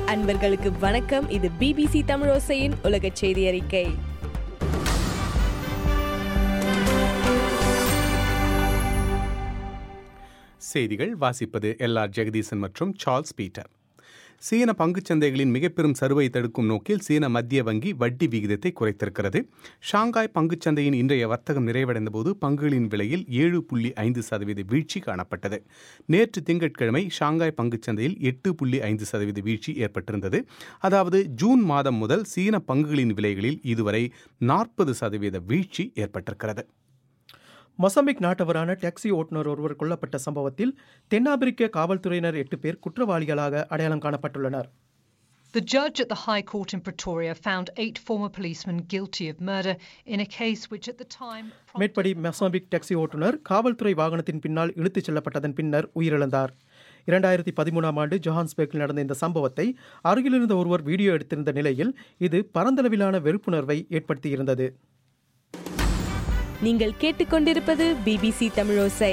அன்பர்களுக்கு வணக்கம் இது பிபிசி தமிழோசையின் உலக செய்தி அறிக்கை செய்திகள் வாசிப்பது எல் ஆர் ஜெகதீசன் மற்றும் சார்ல்ஸ் பீட்டர் சீன பங்குச் சந்தைகளின் மிகப்பெரும் சருவை தடுக்கும் நோக்கில் சீன மத்திய வங்கி வட்டி விகிதத்தை குறைத்திருக்கிறது ஷாங்காய் பங்குச் சந்தையின் இன்றைய வர்த்தகம் நிறைவடைந்த போது பங்குகளின் விலையில் ஏழு புள்ளி ஐந்து சதவீத வீழ்ச்சி காணப்பட்டது நேற்று திங்கட்கிழமை ஷாங்காய் பங்குச் சந்தையில் எட்டு புள்ளி ஐந்து சதவீத வீழ்ச்சி ஏற்பட்டிருந்தது அதாவது ஜூன் மாதம் முதல் சீன பங்குகளின் விலைகளில் இதுவரை நாற்பது சதவீத வீழ்ச்சி ஏற்பட்டிருக்கிறது மொசம்பிக் நாட்டவரான டாக்ஸி ஓட்டுநர் ஒருவர் கொல்லப்பட்ட சம்பவத்தில் தென்னாப்பிரிக்க காவல்துறையினர் எட்டு பேர் குற்றவாளிகளாக அடையாளம் காணப்பட்டுள்ளனர் The judge at the High Court in Pretoria found eight former policemen guilty of murder in a case which at the time prompted மேற்படி மொசாம்பிக் டாக்ஸி ஓட்டுநர் காவல்துறை வாகனத்தின் பின்னால் இழுத்துச் செல்லப்பட்டதன் பின்னர் உயிரிழந்தார் இரண்டாயிரத்தி பதிமூணாம் ஆண்டு ஜோஹான்ஸ்பர்க்கில் நடந்த இந்த சம்பவத்தை அருகிலிருந்த ஒருவர் வீடியோ எடுத்திருந்த நிலையில் இது பரந்தளவிலான வெறுப்புணர்வை ஏற்படுத்தியிருந்தது நீங்கள் கேட்டுக்கொண்டிருப்பது பிபிசி தமிழோசை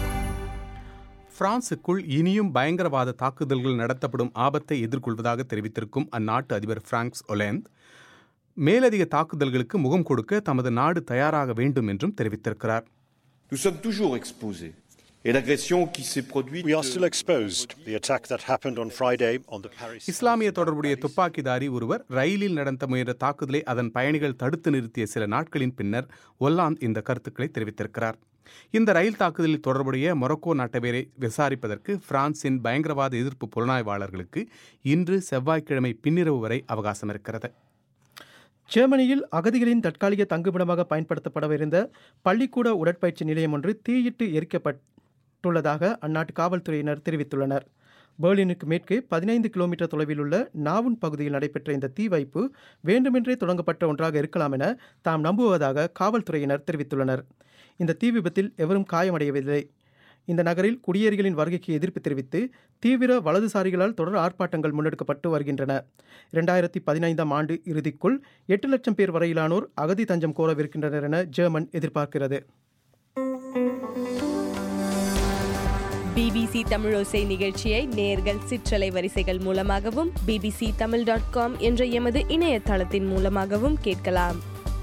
பிரான்சுக்குள் இனியும் பயங்கரவாத தாக்குதல்கள் நடத்தப்படும் ஆபத்தை எதிர்கொள்வதாக தெரிவித்திருக்கும் அந்நாட்டு அதிபர் பிராங்க்ஸ் ஒலேந்த் மேலதிக தாக்குதல்களுக்கு முகம் கொடுக்க தமது நாடு தயாராக வேண்டும் என்றும் தெரிவித்திருக்கிறார் Nous sommes toujours exposés. Et l'agression qui s'est produite. We are still exposed. The attack that happened on Friday on the Paris. இஸ்லாமிய தொடர்புடைய துப்பாக்கிதாரி ஒருவர் ரயிலில் நடத்த முயன்ற தாக்குதலை அதன் பயணிகள் தடுத்து நிறுத்திய சில நாட்களின் பின்னர் ஒல்லாந்து இந்த கருத்துக்களை தெரிவித்திருக்கிறார் இந்த ரயில் தாக்குதலில் தொடர்புடைய மொரோக்கோ நாட்டவரை விசாரிப்பதற்கு பிரான்சின் பயங்கரவாத எதிர்ப்பு புலனாய்வாளர்களுக்கு இன்று செவ்வாய்க்கிழமை பின்னிரவு வரை அவகாசம் இருக்கிறது ஜெர்மனியில் அகதிகளின் தற்காலிக தங்குமிடமாக பயன்படுத்தப்படவிருந்த பள்ளிக்கூட உடற்பயிற்சி நிலையம் ஒன்று தீயிட்டு எரிக்கப்பட்டுள்ளதாக அந்நாட்டு காவல்துறையினர் தெரிவித்துள்ளனர் பெர்லினுக்கு மேற்கு பதினைந்து கிலோமீட்டர் தொலைவில் உள்ள நாவுன் பகுதியில் நடைபெற்ற இந்த தீ வைப்பு வேண்டுமென்றே தொடங்கப்பட்ட ஒன்றாக இருக்கலாம் என தாம் நம்புவதாக காவல்துறையினர் தெரிவித்துள்ளனர் இந்த தீ விபத்தில் எவரும் காயமடையவில்லை இந்த நகரில் குடியேறிகளின் வருகைக்கு எதிர்ப்பு தெரிவித்து தீவிர வலதுசாரிகளால் தொடர் ஆர்ப்பாட்டங்கள் முன்னெடுக்கப்பட்டு வருகின்றன இரண்டாயிரத்தி பதினைந்தாம் ஆண்டு இறுதிக்குள் எட்டு லட்சம் பேர் வரையிலானோர் அகதி தஞ்சம் கோரவிருக்கின்றனர் என ஜெர்மன் எதிர்பார்க்கிறது பிபிசி தமிழோசை நிகழ்ச்சியை நேர்கள் சிற்றலை வரிசைகள் மூலமாகவும் பிபிசி தமிழ் டாட் காம் என்ற எமது இணையதளத்தின் மூலமாகவும் கேட்கலாம்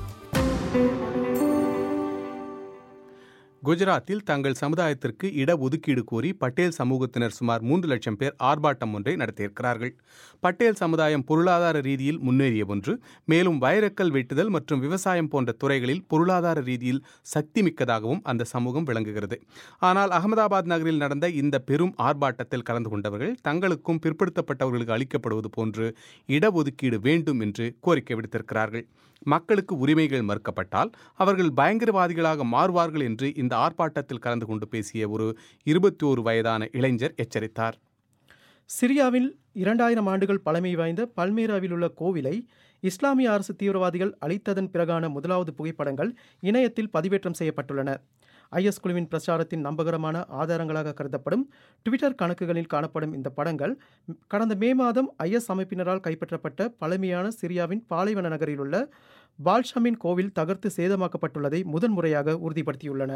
குஜராத்தில் தங்கள் சமுதாயத்திற்கு இட ஒதுக்கீடு கோரி பட்டேல் சமூகத்தினர் சுமார் மூன்று லட்சம் பேர் ஆர்ப்பாட்டம் ஒன்றை நடத்தியிருக்கிறார்கள் பட்டேல் சமுதாயம் பொருளாதார ரீதியில் முன்னேறிய ஒன்று மேலும் வைரக்கல் வெட்டுதல் மற்றும் விவசாயம் போன்ற துறைகளில் பொருளாதார ரீதியில் சக்தி மிக்கதாகவும் அந்த சமூகம் விளங்குகிறது ஆனால் அகமதாபாத் நகரில் நடந்த இந்த பெரும் ஆர்ப்பாட்டத்தில் கலந்து கொண்டவர்கள் தங்களுக்கும் பிற்படுத்தப்பட்டவர்களுக்கு அளிக்கப்படுவது போன்று இடஒதுக்கீடு வேண்டும் என்று கோரிக்கை விடுத்திருக்கிறார்கள் மக்களுக்கு உரிமைகள் மறுக்கப்பட்டால் அவர்கள் பயங்கரவாதிகளாக மாறுவார்கள் என்று இந்த ஆர்ப்பாட்டத்தில் கலந்து கொண்டு பேசிய ஒரு இருபத்தி ஓரு வயதான இளைஞர் எச்சரித்தார் சிரியாவில் இரண்டாயிரம் ஆண்டுகள் பழமை வாய்ந்த பல்மேராவில் உள்ள கோவிலை இஸ்லாமிய அரசு தீவிரவாதிகள் அழித்ததன் பிறகான முதலாவது புகைப்படங்கள் இணையத்தில் பதிவேற்றம் செய்யப்பட்டுள்ளன ஐஎஸ் குழுவின் பிரச்சாரத்தின் நம்பகரமான ஆதாரங்களாக கருதப்படும் ட்விட்டர் கணக்குகளில் காணப்படும் இந்த படங்கள் கடந்த மே மாதம் ஐஎஸ் அமைப்பினரால் கைப்பற்றப்பட்ட பழமையான சிரியாவின் பாலைவன நகரில் உள்ள பால்ஷமின் கோவில் தகர்த்து சேதமாக்கப்பட்டுள்ளதை முதன்முறையாக உறுதிப்படுத்தியுள்ளன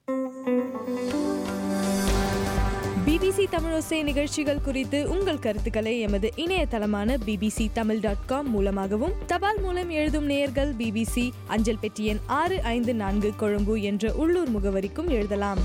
பிபிசி தமிழோசை நிகழ்ச்சிகள் குறித்து உங்கள் கருத்துக்களை எமது இணையதளமான பிபிசி தமிழ் டாட் காம் மூலமாகவும் தபால் மூலம் எழுதும் நேயர்கள் பிபிசி அஞ்சல் பெட்டி எண் ஆறு ஐந்து நான்கு கொழும்பு என்ற உள்ளூர் முகவரிக்கும் எழுதலாம்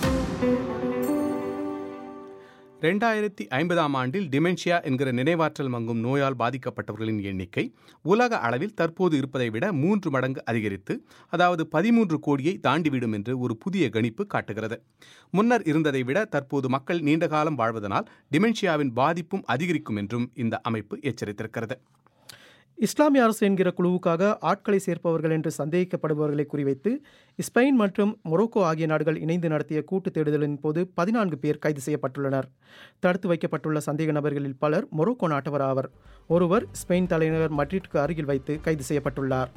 ரெண்டாயிரத்தி ஐம்பதாம் ஆண்டில் டிமென்ஷியா என்கிற நினைவாற்றல் மங்கும் நோயால் பாதிக்கப்பட்டவர்களின் எண்ணிக்கை உலக அளவில் தற்போது இருப்பதை விட மூன்று மடங்கு அதிகரித்து அதாவது பதிமூன்று கோடியை தாண்டிவிடும் என்று ஒரு புதிய கணிப்பு காட்டுகிறது முன்னர் இருந்ததை விட தற்போது மக்கள் நீண்ட காலம் வாழ்வதனால் டிமென்ஷியாவின் பாதிப்பும் அதிகரிக்கும் என்றும் இந்த அமைப்பு எச்சரித்திருக்கிறது இஸ்லாமிய அரசு என்கிற குழுவுக்காக ஆட்களை சேர்ப்பவர்கள் என்று சந்தேகிக்கப்படுபவர்களை குறிவைத்து ஸ்பெயின் மற்றும் மொரோக்கோ ஆகிய நாடுகள் இணைந்து நடத்திய கூட்டு தேடுதலின் போது பதினான்கு பேர் கைது செய்யப்பட்டுள்ளனர் தடுத்து வைக்கப்பட்டுள்ள சந்தேக நபர்களில் பலர் மொரோக்கோ நாட்டவர் ஆவர் ஒருவர் ஸ்பெயின் தலைநகர் மட்ரிட்க்கு அருகில் வைத்து கைது செய்யப்பட்டுள்ளார்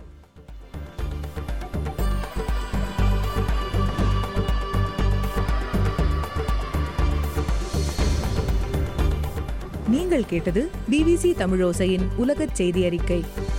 நீங்கள் கேட்டது பிபிசி தமிழோசையின் உலகச் செய்தி அறிக்கை